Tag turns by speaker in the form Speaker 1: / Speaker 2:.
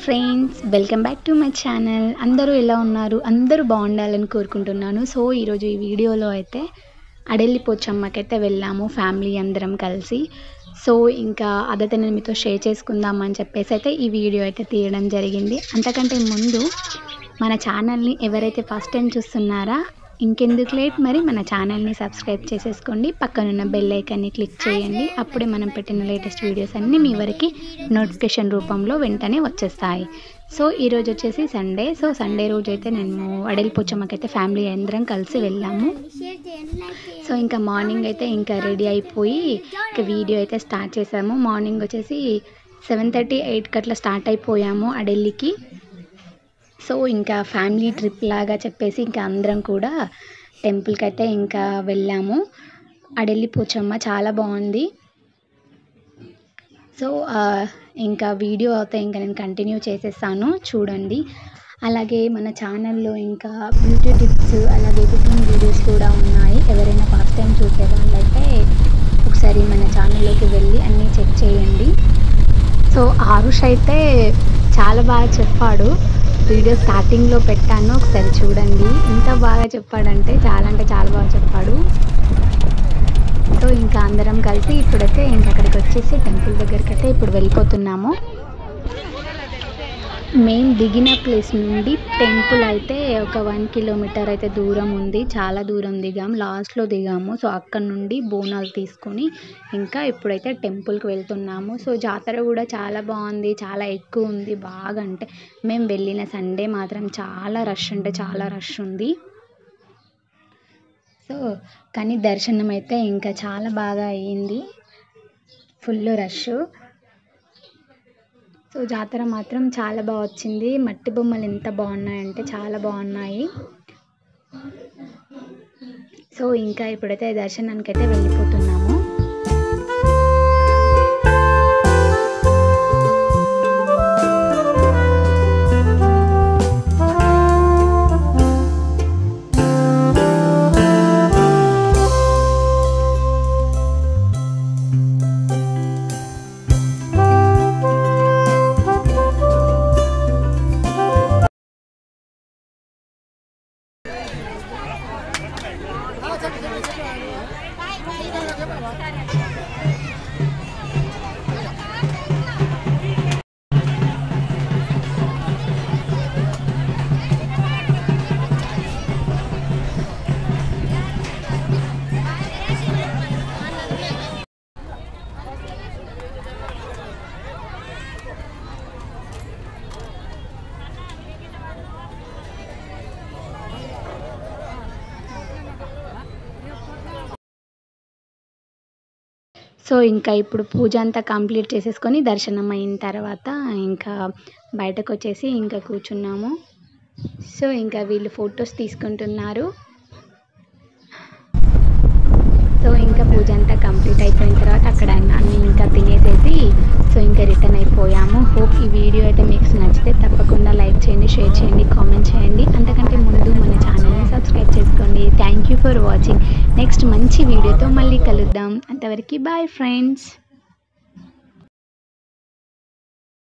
Speaker 1: friends welcome back to my channel అందరూ ఎలా ఉన్నారు అందరూ బాగుండాలని కోరుకుంటున్నాను సో ఈరోజు ఈ వీడియోలో అయితే అడెల్లి పోచమ్మకైతే వెళ్ళాము ఫ్యామిలీ అందరం కలిసి సో ఇంకా అదైతే నేను మీతో షేర్ చేసుకుందామని చెప్పేసి అయితే ఈ వీడియో అయితే తీయడం జరిగింది అంతకంటే ముందు మన ఛానల్ని ఎవరైతే ఫస్ట్ టైం చూస్తున్నారా ఇంకెందుకు లేట్ మరి మన ఛానల్ని సబ్స్క్రైబ్ చేసేసుకోండి పక్కనున్న బెల్ ఐకాన్ని క్లిక్ చేయండి అప్పుడే మనం పెట్టిన లేటెస్ట్ వీడియోస్ అన్నీ మీ వరకు నోటిఫికేషన్ రూపంలో వెంటనే వచ్చేస్తాయి సో ఈరోజు వచ్చేసి సండే సో సండే రోజు అయితే నేను అడలిపోచమ్మకైతే ఫ్యామిలీ అందరం కలిసి వెళ్ళాము సో ఇంకా మార్నింగ్ అయితే ఇంకా రెడీ అయిపోయి ఇంకా వీడియో అయితే స్టార్ట్ చేసాము మార్నింగ్ వచ్చేసి సెవెన్ థర్టీ ఎయిట్కి అట్లా స్టార్ట్ అయిపోయాము అడెల్లికి సో ఇంకా ఫ్యామిలీ ట్రిప్ లాగా చెప్పేసి ఇంకా అందరం కూడా టెంపుల్కి అయితే ఇంకా వెళ్ళాము అడెల్లి పోచమ్మ చాలా బాగుంది సో ఆ, ఇంకా వీడియో అయితే ఇంకా నేను కంటిన్యూ చేసేస్తాను చూడండి అలాగే మన ఛానల్లో ఇంకా బ్యూటీ టిప్స్ అలాగే కుకింగ్ వీడియోస్ కూడా ఉన్నాయి ఎవరైనా ఫస్ట్ టైం చూసే వాళ్ళైతే ఒకసారి మన ఛానల్లోకి వెళ్ళి అన్నీ చెక్ చేయండి సో ఆరుష్ అయితే చాలా బాగా చెప్పాడు వీడియో స్టార్టింగ్లో పెట్టాను ఒకసారి చూడండి ఎంత బాగా చెప్పాడంటే చాలా అంటే చాలా బాగా చెప్పాడు సో ఇంకా అందరం కలిసి ఇప్పుడైతే ఇంకా అక్కడికి వచ్చేసి టెంపుల్ దగ్గరికి అయితే ఇప్పుడు వెళ్ళిపోతున్నాము మెయిన్ దిగిన ప్లేస్ నుండి టెంపుల్ అయితే ఒక వన్ కిలోమీటర్ అయితే దూరం ఉంది చాలా దూరం దిగాం లాస్ట్లో దిగాము సో అక్కడ నుండి బోనాలు తీసుకొని ఇంకా ఇప్పుడైతే టెంపుల్కి వెళ్తున్నాము సో జాతర కూడా చాలా బాగుంది చాలా ఎక్కువ ఉంది బాగా అంటే మేము వెళ్ళిన సండే మాత్రం చాలా రష్ అంటే చాలా రష్ ఉంది సో కానీ దర్శనం అయితే ఇంకా చాలా బాగా అయ్యింది ఫుల్ రష్ సో జాతర మాత్రం చాలా బాగా వచ్చింది మట్టి బొమ్మలు ఎంత బాగున్నాయంటే చాలా బాగున్నాయి సో ఇంకా ఇప్పుడైతే దర్శనానికి అయితే వెళ్ళిపోతున్నాము సో ఇంకా ఇప్పుడు పూజ అంతా కంప్లీట్ చేసేసుకొని దర్శనం అయిన తర్వాత ఇంకా బయటకు వచ్చేసి ఇంకా కూర్చున్నాము సో ఇంకా వీళ్ళు ఫొటోస్ తీసుకుంటున్నారు సో ఇంకా పూజ అంతా కంప్లీట్ అయిపోయిన తర్వాత అక్కడ అన్ని ఇంకా తినేసేసి సో ఇంకా రిటర్న్ అయిపోయాము హోప్ ఈ వీడియో అయితే మీకు నచ్చితే తప్పకుండా లైక్ చేయండి షేర్ చేయండి కామెంట్ చేయండి అంతకంటే ముందు మన ఛానల్ని సబ్స్క్రైబ్ చేసుకోండి thank you for watching next మంచి వీడియోతో మళ్ళీ కలుద్దాం అంతవరకు బాయ్ ఫ్రెండ్స్